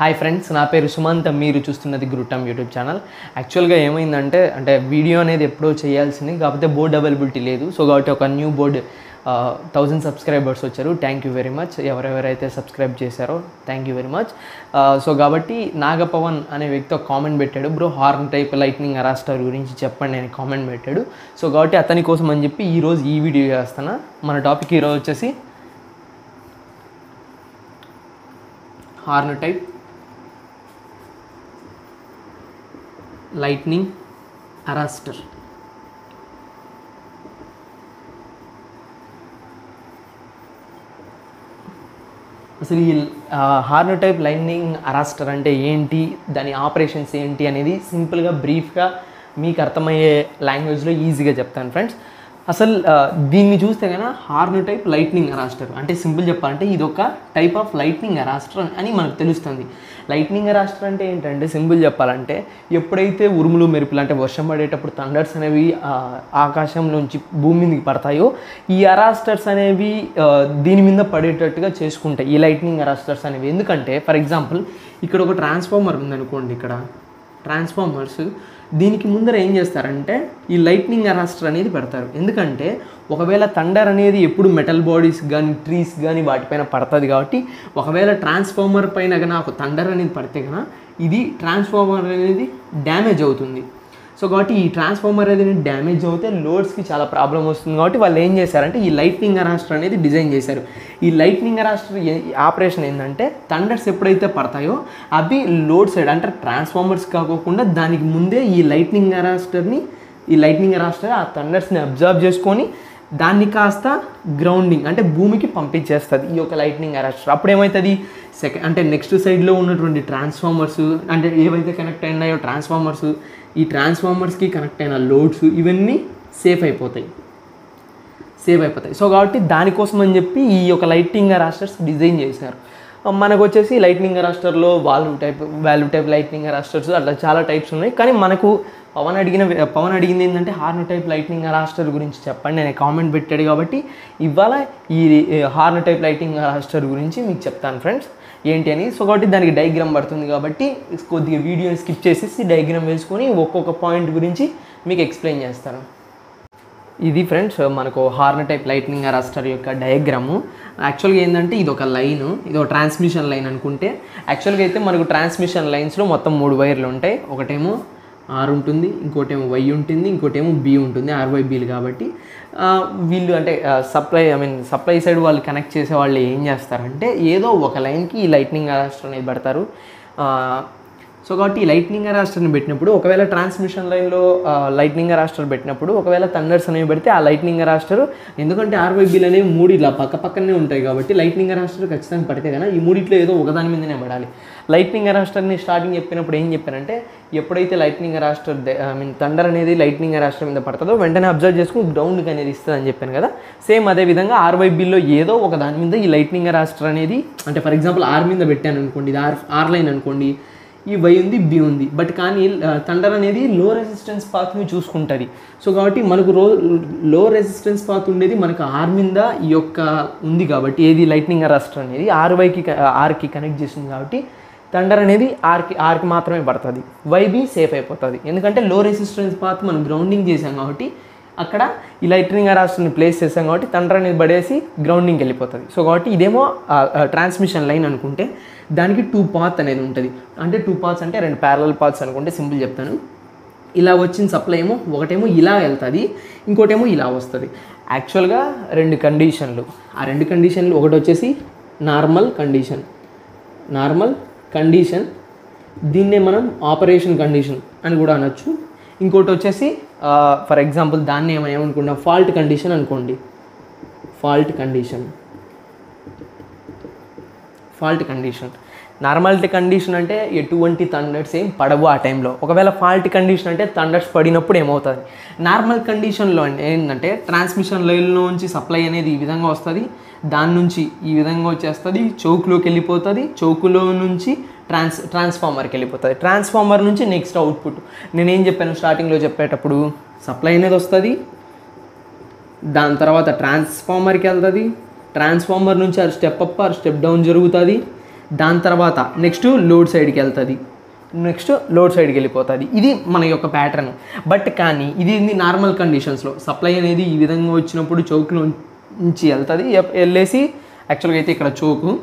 hi friends నా పేరు సుమంత్ మీరు చూస్తున్నది గురుటమ్ యూట్యూబ్ ఛానల్ యాక్చువల్గా ఏమైందంటే అంటే వీడియో అనేది ఎప్పుడో చేయాల్సింది కాకపోతే బోర్డ్ అవైలబిలిటీ లేదు సో కాబట్టి ఒక న్యూ బోర్డ్ థౌజండ్ సబ్స్క్రైబర్స్ వచ్చారు థ్యాంక్ యూ వెరీ మచ్ ఎవరెవరైతే సబ్స్క్రైబ్ చేశారో thank you very much so కాబట్టి నాగపవన్ అనే వ్యక్తి ఒక కామెంట్ పెట్టాడు bro horn type lightning arrester గురించి చెప్పండి అని కామెంట్ పెట్టాడు సో కాబట్టి అతని కోసం అని చెప్పి ఈరోజు ఈ వీడియో చేస్తాను మన టాపిక్ ఈరోజు వచ్చేసి హార్న్ టైప్ లైట్నింగ్ అరాస్టర్ అసలు ఈ హార్న్ టైప్ లైనింగ్ అరాస్టర్ అంటే ఏంటి దాని ఆపరేషన్స్ ఏంటి అనేది సింపుల్గా బ్రీఫ్గా మీకు అర్థమయ్యే లాంగ్వేజ్లో ఈజీగా చెప్తాను ఫ్రెండ్స్ అసలు ఆ, దీన్ని చూస్తే కనుక హార్న్ టైప్ లైట్నింగ్ అరాస్టర్ అంటే సింపుల్ చెప్పాలంటే ఇది ఒక టైప్ ఆఫ్ లైట్నింగ్ అరాస్టర్ అని మనకు తెలుస్తుంది లైట్నింగ్ అరాస్టర్ అంటే ఏంటంటే సింపుల్ చెప్పాలంటే ఎప్పుడైతే ఉరుములు మెరుపులు అంటే వర్షం పడేటప్పుడు థండర్స్ అనేవి ఆ, ఆకాశంలోంచి భూమి మీదకి పడతాయో ఈ అరాస్టర్స్ అనేవి ఆ, దీని మీద పడేటట్టుగా చేసుకుంటాయి ఈ లైట్నింగ్ అరాస్టర్స్ అనేవి ఎందుకంటే ఫర్ ఎగ్జాంపుల్ ఇక్కడ ఒక ట్రాన్స్ఫార్మర్ ఉందనుకోండి ఇక్కడ ట్రాన్స్ఫార్మర్స్ దీనికి ముందర ఏం చేస్తారంటే ఈ లైట్నింగ్ అరాస్టర్ అనేది పెడతారు ఎందుకంటే ఒకవేళ థండర్ అనేది ఎప్పుడు మెటల్ బాడీస్ కానీ ట్రీస్ కానీ వాటిపైన పడుతుంది కాబట్టి ఒకవేళ ట్రాన్స్ఫార్మర్ పైన కనుక ఒక థండర్ అనేది పడితే కనుక ఇది ట్రాన్స్ఫార్మర్ అనేది డ్యామేజ్ అవుతుంది సో కాబట్టి ఈ ట్రాన్స్ఫార్మర్ అనేది డ్యామేజ్ అవుతే లోడ్స్కి చాలా ప్రాబ్లం వస్తుంది కాబట్టి వాళ్ళు ఏం చేశారంటే ఈ లైట్నింగ్ అరాస్టర్ అనేది డిజైన్ చేశారు ఈ లైట్నింగ్ అరాస్టర్ ఆపరేషన్ ఏంటంటే థండర్స్ ఎప్పుడైతే పడతాయో అవి లోడ్ సైడ్ అంటే ట్రాన్స్ఫార్మర్స్ కాకోకుండా దానికి ముందే ఈ లైట్నింగ్ అరాస్టర్ని ఈ లైట్నింగ్ అరాస్టర్ ఆ థండర్స్ని అబ్జర్వ్ చేసుకొని దాన్ని కాస్త గ్రౌండింగ్ అంటే భూమికి పంపించేస్తుంది ఈ యొక్క లైట్నింగ్ అరాస్టర్ అప్పుడు ఏమవుతుంది సెకండ్ అంటే నెక్స్ట్ సైడ్లో ఉన్నటువంటి ట్రాన్స్ఫార్మర్స్ అంటే ఏవైతే కనెక్ట్ అయినాయో ట్రాన్స్ఫార్మర్స్ ఈ ట్రాన్స్ఫార్మర్స్కి కనెక్ట్ అయిన లోడ్స్ ఇవన్నీ సేఫ్ అయిపోతాయి సేవ్ అయిపోతాయి సో కాబట్టి దానికోసం అని చెప్పి ఈ యొక్క లైటింగ్ అరాస్టర్స్ డిజైన్ చేశారు మనకు వచ్చేసి లైట్నింగ్ అరాస్టర్లో valve type valve type lightning arresters అట్లా చాలా టైప్స్ ఉన్నాయి కానీ మనకు పవన్ అడిగిన పవన్ అడిగింది ఏంటంటే హార్న్ టైప్ లైట్నింగ్ అరాస్టర్ గురించి చెప్పండి నేను కామెంట్ పెట్టాడు కాబట్టి ఇవాళ ఈ హార్న్ టైప్ లైటింగ్ అరాస్టర్ గురించి మీకు చెప్తాను ఫ్రెండ్స్ ఏంటి అని సో కాబట్టి దానికి డయాగ్రామ్ పడుతుంది కాబట్టి కొద్దిగా వీడియోని స్కిప్ చేసేసి డయాగ్రామ్ వేసుకొని ఒక్కొక్క పాయింట్ గురించి మీకు ఎక్స్ప్లెయిన్ చేస్తాను ఇది ఫ్రెండ్స్ మనకు హార్న్ టైప్ లైట్నింగ్ అరాస్టర్ యొక్క డయాగ్రాము యాక్చువల్గా ఏంటంటే ఇది ఒక లైన్ ఇది ఒక ట్రాన్స్మిషన్ లైన్ అనుకుంటే యాక్చువల్గా అయితే మనకు ట్రాన్స్మిషన్ లైన్స్లో మొత్తం మూడు వైర్లు ఉంటాయి ఒకటేమో ఆర్ ఉంటుంది ఇంకోటేమో వై ఉంటుంది ఇంకోటేమో బి ఉంటుంది ఆర్ వై బీలు కాబట్టి ఆ, వీళ్ళు అంటే supply I mean supply side వాళ్ళు కనెక్ట్ చేసే వాళ్ళు ఏం చేస్తారంటే ఏదో ఒక లైన్కి ఈ లైట్నింగ్ అరాస్టర్ అనేది పెడతారు ఆ, సో కాబట్టి ఈ లైట్నింగ్ అరాస్టర్ని పెట్టినప్పుడు ఒకవేళ ట్రాన్స్మిషన్ లైన్లో లైట్నింగ్ అరాస్టర్ పెట్టినప్పుడు ఒకవేళ థండర్స్ అనేవి పెడితే ఆ లైట్నింగ్ అరాస్టర్ ఎందుకంటే ఆర్వైబీలు అనేవి మూడు ఇలా పక్క పక్కనే ఉంటాయి కాబట్టి లైట్నింగ్ అరాస్టర్ ఖచ్చితంగా పడితే కదా ఈ మూడిట్లో ఏదో ఒకదాని మీదనే పడాలి లైట్నింగ్ అరాస్టర్ని స్టార్టింగ్ చెప్పినప్పుడు ఏం చెప్పానంటే ఎప్పుడైతే lightning arrester I mean thunder అనేది లైట్నింగ్ అరాస్టర్ మీద పడుతుందో వెంటనే అబ్జర్వ్ చేసుకుని గ్రౌండ్కి అనేది ఇస్తుంది అని చెప్పాను కదా సేమ్ అదే విధంగా ఆర్వైబీలో ఏదో ఒక దాని మీద ఈ లైట్నింగ్ అరాస్టర్ అనేది అంటే ఫర్ ఎగ్జాంపుల్ ఆర్ మీద పెట్టాను అనుకోండి ఇది ఆర్ ఆర్ లైన్ అనుకోండి ఈ వై ఉంది బి ఉంది బట్ కానీ థండర్ అనేది లో రెసిస్టెన్స్ పాత్ని చూసుకుంటుంది సో కాబట్టి మనకు రో లో రెసిస్టెన్స్ పాత్ ఉండేది మనకు ఆర్ మీద ఈ యొక్క ఉంది కాబట్టి ఏది లైట్నింగ్ అరాస్టర్ అనేది ఆర్ వైకి ఆర్కి కనెక్ట్ చేస్తుంది కాబట్టి థండర్ అనేది ఆర్కి ఆర్కి మాత్రమే పడుతుంది వైబి సేఫ్ అయిపోతుంది ఎందుకంటే లో రెసిస్టెన్స్ పాత్ మనం గ్రౌండింగ్ చేసాం కాబట్టి అక్కడ ఈ లైట్నింగ్ అరాస్టర్ని ప్లేస్ చేసాం కాబట్టి థండర్ అనేది పడేసి గ్రౌండింగ్కి వెళ్ళిపోతుంది సో కాబట్టి ఇదేమో ట్రాన్స్మిషన్ లైన్ అనుకుంటే దానికి టూ పాత్ అనేది ఉంటుంది అంటే టూ పాత్స్ అంటే రెండు ప్యారలల్ పాత్స్ అనుకుంటే సింపుల్ చెప్తాను ఇలా వచ్చిన సప్లై ఏమో ఒకటేమో ఇలా వెళ్తుంది ఇంకోటేమో ఇలా వస్తుంది యాక్చువల్గా రెండు కండిషన్లు ఆ రెండు కండిషన్లు ఒకటి వచ్చేసి నార్మల్ కండిషన్ నార్మల్ కండిషన్ దీన్నే మనం ఆపరేషన్ కండిషన్ అని కూడా అనొచ్చు ఇంకోటి వచ్చేసి ఫర్ ఎగ్జాంపుల్ దాన్ని ఏమైనా ఏమనుకుంటాం ఫాల్ట్ కండిషన్ అనుకోండి fault condition fault condition normality condition అంటే ఎటువంటి థండర్స్ ఏం పడవు ఆ టైంలో ఒకవేళ ఫాల్ట్ కండిషన్ అంటే థండర్స్ పడినప్పుడు ఏమవుతుంది నార్మల్ కండిషన్లో ఏంటంటే ట్రాన్స్మిషన్ లైన్లో నుంచి సప్లై అనేది ఈ విధంగా వస్తుంది దాని నుంచి ఈ విధంగా వచ్చేస్తుంది చౌక్లోకి వెళ్ళిపోతుంది చౌకులో నుంచి ట్రాన్స్ ట్రాన్స్ఫార్మర్కి వెళ్ళిపోతుంది ట్రాన్స్ఫార్మర్ నుంచి నెక్స్ట్ అవుట్పుట్ నేనేం చెప్పాను స్టార్టింగ్లో చెప్పేటప్పుడు సప్లై అనేది వస్తుంది దాని తర్వాత ట్రాన్స్ఫార్మర్కి వెళ్తుంది ట్రాన్స్ఫార్మర్ నుంచి అది step up or step down జరుగుతుంది దాని తర్వాత నెక్స్ట్ లోడ్ సైడ్కి వెళ్తుంది నెక్స్ట్ లోడ్ సైడ్కి వెళ్ళిపోతుంది ఇది మన యొక్క ప్యాటర్న్ బట్ కానీ ఇది నార్మల్ కండిషన్స్లో సప్లై అనేది ఈ విధంగా వచ్చినప్పుడు చౌక్లో నుంచి వెళ్తుంది ఎప్- వెళ్ళేసి యాక్చువల్గా అయితే ఇక్కడ చోకు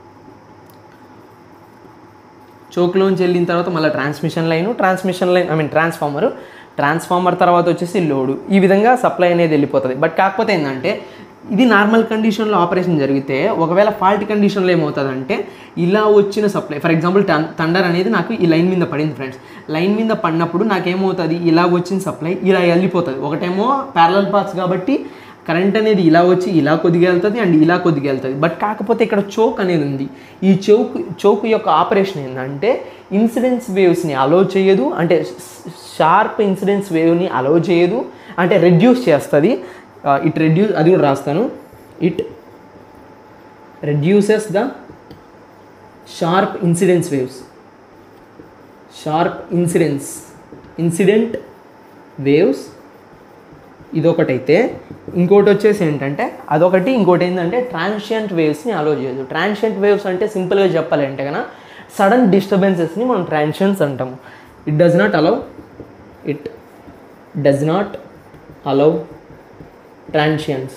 చోక్లోంచి వెళ్ళిన తర్వాత మళ్ళీ transmission line transmission line I mean transformer transformer తర్వాత వచ్చేసి లోడు ఈ విధంగా సప్లై అనేది వెళ్ళిపోతుంది బట్ కాకపోతే ఏంటంటే ఇది నార్మల్ కండిషన్లో ఆపరేషన్ జరిగితే ఒకవేళ ఫాల్ట్ కండిషన్లో ఏమవుతుందంటే ఇలా వచ్చిన సప్లై ఫర్ ఎగ్జాంపుల్ థండర్ అనేది నాకు ఈ లైన్ మీద పడింది ఫ్రెండ్స్ లైన్ మీద పడినప్పుడు నాకేమవుతుంది ఇలా వచ్చిన సప్లై ఇలా వెళ్ళిపోతుంది ఒకటేమో ప్యారలల్ పాత్స్ కాబట్టి కరెంట్ అనేది ఇలా వచ్చి ఇలా కొద్దిగా వెళ్తుంది అండ్ ఇలా కొద్దిగా వెళ్తుంది బట్ కాకపోతే ఇక్కడ చోక్ అనేది ఉంది ఈ చౌక్ చౌక్ యొక్క ఆపరేషన్ ఏంటంటే ఇన్సిడెన్స్ వేవ్స్ని అలో చేయదు అంటే షార్ప్ ఇన్సిడెన్స్ వేవ్ని అలో చేయదు అంటే రెడ్యూస్ చేస్తుంది ఇట్ రెడ్యూస్ అది కూడా రాస్తాను it reduces the sharp incidence waves sharp incidence incident waves ఇదొకటైతే ఇంకోటి వచ్చేసి ఏంటంటే అదొకటి ఇంకోటి ఏంటంటే ట్రాన్షియంట్ వేవ్స్ని అలో చేయదు ట్రాన్షియంట్ వేవ్స్ అంటే సింపుల్గా చెప్పాలి అంటే కనుక సడన్ డిస్టర్బెన్సెస్ని మనం ట్రాన్షియన్స్ అంటాము it does not allow it does not allow transients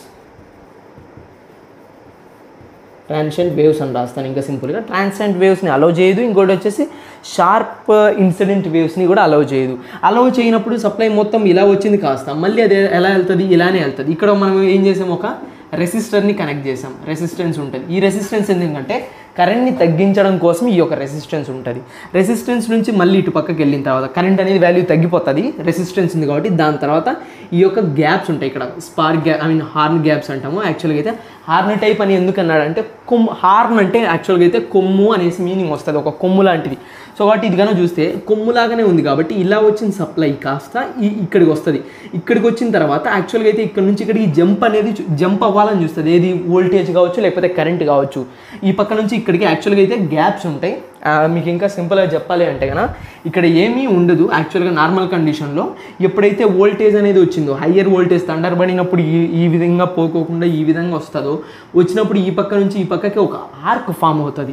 transient waves అని రాస్తాను ఇంకా సింపుల్గా ట్రాన్షియంట్ వేవ్స్ని అలౌ చేయదు ఇంకోటి వచ్చేసి షార్ప్ ఇన్సిడెంట్ వేవ్స్ని కూడా అలౌ చేయదు అలౌ చేయనప్పుడు సప్లై మొత్తం ఇలా వచ్చింది కాస్త మళ్ళీ అది ఎలా వెళ్తుంది ఇలానే వెళ్తుంది ఇక్కడ మనం ఏం చేసాం ఒక రెసిస్టర్ని కనెక్ట్ చేసాం రెసిస్టెన్స్ ఉంటుంది ఈ రెసిస్టెన్స్ ఎందుకంటే కరెంట్ని తగ్గించడం కోసం ఈ యొక్క రెసిస్టెన్స్ ఉంటుంది రెసిస్టెన్స్ నుంచి మళ్ళీ ఇటు పక్కకి వెళ్ళిన తర్వాత కరెంట్ అనేది వాల్యూ తగ్గిపోతుంది రెసిస్టెన్స్ ఉంది కాబట్టి దాని తర్వాత ఈ యొక్క గ్యాప్స్ ఉంటాయి ఇక్కడ spark gap I mean horn gaps అంటాము యాక్చువల్గా అయితే హార్న్ టైప్ అని ఎందుకు అన్నాడంటే కొమ్ము హార్న్ అంటే యాక్చువల్గా అయితే కొమ్ము అనేసి మీనింగ్ వస్తుంది ఒక కొమ్ము లాంటిది సో కాబట్టి ఇది కనుక చూస్తే కొమ్ములాగానే ఉంది కాబట్టి ఇలా వచ్చిన సప్లై కాస్త ఈ ఇక్కడికి వస్తుంది ఇక్కడికి వచ్చిన తర్వాత యాక్చువల్గా అయితే ఇక్కడ నుంచి ఇక్కడికి జంప్ అనేది జంప్ అవ్వాలని చూస్తుంది ఏది వోల్టేజ్ కావచ్చు లేకపోతే కరెంట్ కావచ్చు ఈ పక్క నుంచి ఇక్కడికి యాక్చువల్గా అయితే గ్యాప్స్ ఉంటాయి ఆ, మీకు ఇంకా సింపుల్గా చెప్పాలి అంటే కనుక ఇక్కడ ఏమీ ఉండదు యాక్చువల్గా నార్మల్ కండిషన్లో ఎప్పుడైతే వోల్టేజ్ అనేది వచ్చిందో హయ్యర్ వోల్టేజ్ తండర్ పడినప్పుడు ఈ ఈ విధంగా పోకోకుండా ఈ విధంగా వస్తుందో వచ్చినప్పుడు ఈ పక్క నుంచి ఈ పక్కకి ఒక ఆర్క్ ఫామ్ అవుతుంది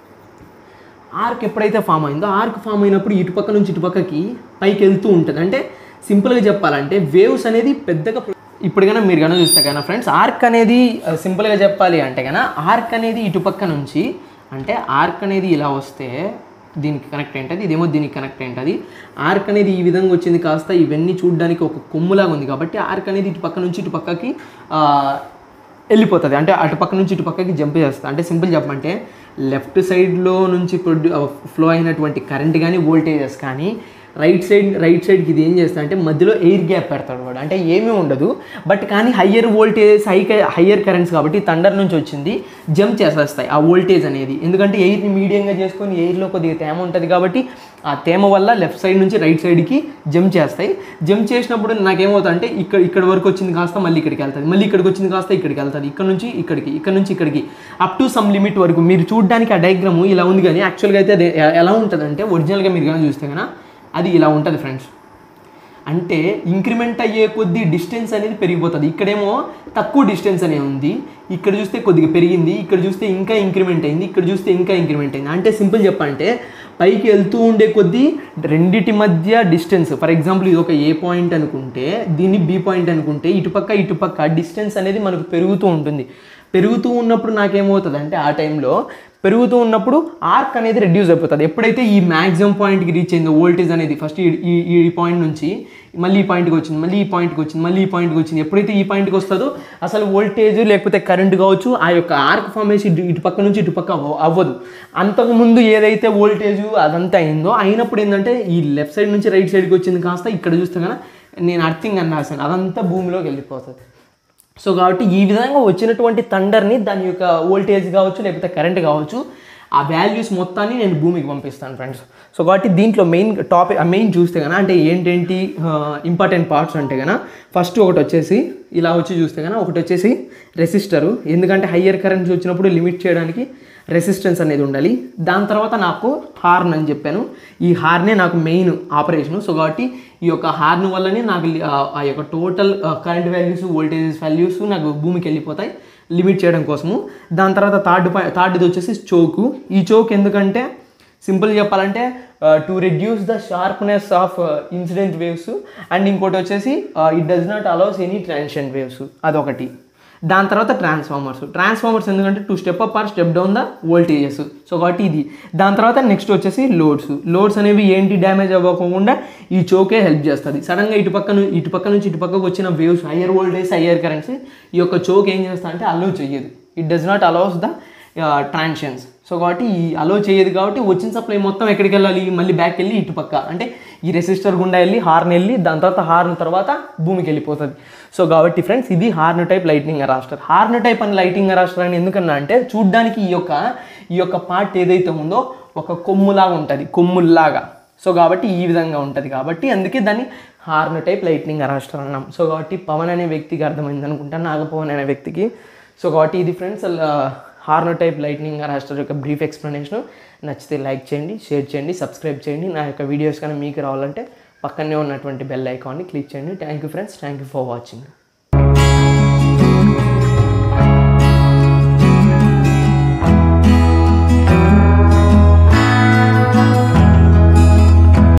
ఆర్క్ ఎప్పుడైతే ఫామ్ అయిందో ఆర్క్ ఫామ్ అయినప్పుడు ఇటుపక్క నుంచి ఇటుపక్కకి పైకి వెళ్తూ ఉంటుంది అంటే సింపుల్గా చెప్పాలంటే వేవ్స్ అనేది పెద్దగా ఇప్పుడు కన్నా మీరు కన్నా చూస్తే కన్నా ఫ్రెండ్స్ ఆర్క్ అనేది సింపుల్గా చెప్పాలి అంటే కన్నా ఆర్క్ అనేది ఇటుపక్క నుంచి అంటే ఆర్క్ అనేది ఇలా వస్తే దీనికి కనెక్ట్ ఏంటది ఇదేమో దీనికి కనెక్ట్ ఏంటది ఆర్క్ అనేది ఈ విధంగా వచ్చింది కాస్త ఇవన్నీ చూడడానికి ఒక కొమ్ములాగా ఉంది కాబట్టి ఆర్క్ అనేది ఇటు పక్క నుంచి ఇటు పక్కకి ఆ, వెళ్ళిపోతుంది అంటే అటు పక్క నుంచి ఇటు పక్కకి జంప్ చేస్తుంది అంటే సింపుల్ చెప్పమంటే లెఫ్ట్ సైడ్లో నుంచి ప్రొడ్యూ ఫ్లో అయినటువంటి కరెంట్ కానీ వోల్టేజెస్ కానీ రైట్ సైడ్ రైట్ సైడ్కి ఇది ఏం చేస్తా అంటే మధ్యలో ఎయిర్ గ్యాప్ పెడతాడు వాడు అంటే ఏమీ ఉండదు బట్ కానీ higher voltage high higher currents కాబట్టి థండర్ నుంచి వచ్చింది జంప్ చేసేస్తాయి ఆ వోల్టేజ్ అనేది ఎందుకంటే ఎయిర్ని మీడియంగా చేసుకొని ఎయిర్లో కొద్దిగా తేమ ఉంటుంది కాబట్టి ఆ తేమ వల్ల లెఫ్ట్ సైడ్ నుంచి రైట్ సైడ్కి జంప్ చేస్తాయి జంప్ చేసినప్పుడు నాకేమవుతుంది అంటే ఇక్కడ ఇక్కడ వరకు వచ్చింది కాస్త మళ్ళీ ఇక్కడికి వెళ్తుంది మళ్ళీ ఇక్కడికి వచ్చింది కాస్త ఇక్కడికి వెళ్తుంది ఇక్కడ నుంచి ఇక్కడికి ఇక్కడ నుంచి ఇక్కడికి అప్ టు సమ్ లిమిట్ వరకు మీరు చూడడానికి ఆ డయాగ్రామ్ ఇలా ఉంది కానీ యాక్చువల్గా అయితే అది ఎ- ఎలా ఉంటుంది అంటే ఒరిజినల్గా మీరు కానీ చూస్తే కనుక అది ఇలా ఉంటుంది ఫ్రెండ్స్ అంటే ఇంక్రిమెంట్ అయ్యే కొద్దీ డిస్టెన్స్ అనేది పెరిగిపోతుంది ఇక్కడేమో తక్కువ డిస్టెన్స్ అనే ఉంది ఇక్కడ చూస్తే కొద్దిగా పెరిగింది ఇక్కడ చూస్తే ఇంకా ఇంక్రిమెంట్ అయింది ఇక్కడ చూస్తే ఇంకా ఇంక్రిమెంట్ అయింది అంటే సింపుల్ చెప్పంటే పైకి వెళ్తూ ఉండే కొద్దీ రెండిటి మధ్య డిస్టెన్స్ ఫర్ ఎగ్జాంపుల్ ఇది ఒక ఏ పాయింట్ అనుకుంటే దీన్ని బి పాయింట్ అనుకుంటే ఇటుపక్క ఇటుపక్క డిస్టెన్స్ అనేది మనకు పెరుగుతూ ఉంటుంది పెరుగుతూ ఉన్నప్పుడు నాకేమవుతుంది అంటే ఆ టైంలో పెరుగుతూ ఉన్నప్పుడు ఆర్క్ అనేది రెడ్యూస్ అయిపోతుంది ఎప్పుడైతే ఈ మ్యాక్సిమం పాయింట్కి రీచ్ అయిందో వోల్టేజ్ అనేది ఫస్ట్ ఈ ఈ ఈ పాయింట్ నుంచి మళ్ళీ ఈ పాయింట్కి వచ్చింది మళ్ళీ ఈ పాయింట్కి వచ్చింది మళ్ళీ ఈ పాయింట్కి వచ్చింది ఎప్పుడైతే ఈ పాయింట్కి వస్తుందో అసలు వోల్టేజ్ లేకపోతే కరెంట్ కావచ్చు ఆ యొక్క ఆర్క్ ఫార్మేషన్ ఇటు ఇటు పక్క నుంచి ఇటు పక్క అవ్వ- అవ్వదు అంతకుముందు ఏదైతే వోల్టేజ్ అదంతా అయిందో అయినప్పుడు ఏంటంటే ఈ లెఫ్ట్ సైడ్ నుంచి రైట్ సైడ్కి వచ్చింది కాస్త ఇక్కడ చూస్తే కనుక నేను అర్థింగ్ అని రాశాను అదంతా భూమిలోకి వెళ్ళిపోతుంది సో కాబట్టి ఈ విధంగా వచ్చినటువంటి థండర్ని దాని యొక్క వోల్టేజ్ కావచ్చు లేకపోతే కరెంట్ కావచ్చు ఆ వాల్యూస్ మొత్తాన్ని నేను భూమికి పంపిస్తాను ఫ్రెండ్స్ సో కాబట్టి దీంట్లో మెయిన్ టాపిక్ మెయిన్ చూస్తే కనుక అంటే ఏంటేంటి ఇంపార్టెంట్ పార్ట్స్ అంటే కనుక ఫస్ట్ ఒకటి వచ్చేసి ఇలా వచ్చి చూస్తే కనుక ఒకటి వచ్చేసి రెసిస్టరు ఎందుకంటే హయ్యర్ కరెంట్స్ వచ్చినప్పుడు లిమిట్ చేయడానికి రెసిస్టెన్స్ అనేది ఉండాలి దాని తర్వాత నాకు హార్న్ అని చెప్పాను ఈ హార్నే నాకు మెయిన్ ఆపరేషన్ సో కాబట్టి ఈ యొక్క హార్న్ వల్లనే నాకు లి- ఆ- ఆ యొక్క total current values voltages values నాకు భూమికి వెళ్ళిపోతాయి లిమిట్ చేయడం కోసము దాని తర్వాత థర్డ్ థర్డ్ది వచ్చేసి చోకు ఈ చోక్ ఎందుకంటే సింపుల్ చెప్పాలంటే to reduce the sharpness of incident waves and ఇంకోటి వచ్చేసి it does not allows any transient waves అదొకటి దాని తర్వాత ట్రాన్స్ఫార్మర్స్ ట్రాన్స్ఫార్మర్స్ ఎందుకంటే to step up or step down the voltages so కాబట్టి ఇది దాని తర్వాత నెక్స్ట్ వచ్చేసి లోడ్స్ లోడ్స్ అనేవి ఏంటి డ్యామేజ్ అవ్వకుండా ఈ చోకే హెల్ప్ చేస్తుంది సడన్గా ఇటు పక్క ను- ఇటు పక్క నుంచి ఇటు పక్కకు వచ్చిన waves higher voltage higher currents ఈ యొక్క చోక్ ఏం చేస్తా అంటే అలో చెయ్యదు it does not allows the transients so కాబట్టి ఈ అలో చేయదు కాబట్టి వచ్చిన సప్లై మొత్తం ఎక్కడికి వెళ్ళాలి మళ్ళీ బ్యాక్ వెళ్ళి ఇటు పక్క అంటే ఈ రెసిస్టర్ గుండా వెళ్ళి హార్న్ వెళ్ళి దాని తర్వాత హార్న్ తర్వాత భూమికి వెళ్ళిపోతుంది సో కాబట్టి ఫ్రెండ్స్ ఇది horn type lighting arrester horn type అని లైటింగ్ అరాస్టర్ అని ఎందుకన్నా అంటే చూడ్డానికి ఈ యొక్క ఈ యొక్క పార్ట్ ఏదైతే ఉందో ఒక కొమ్ములాగా ఉంటుంది కొమ్ముల్లాగా సో కాబట్టి ఈ విధంగా ఉంటుంది కాబట్టి అందుకే దాన్ని హార్న్ టైప్ లైట్నింగ్ అరాస్టర్ అన్నాం సో కాబట్టి పవన్ అనే వ్యక్తికి అర్థమైంది అనుకుంటా నాగపవన్ అనే వ్యక్తికి సో కాబట్టి ఇది friends horn type lightning arrester యొక్క బ్రీఫ్ ఎక్స్ప్లెనేషన్ నచ్చితే లైక్ చేయండి షేర్ చేయండి సబ్స్క్రైబ్ చేయండి నా యొక్క వీడియోస్ కానీ మీకు రావాలంటే పక్కనే ఉన్నటువంటి బెల్ ఐకాన్ని క్లిక్ చేయండి thank you friends thank you for watching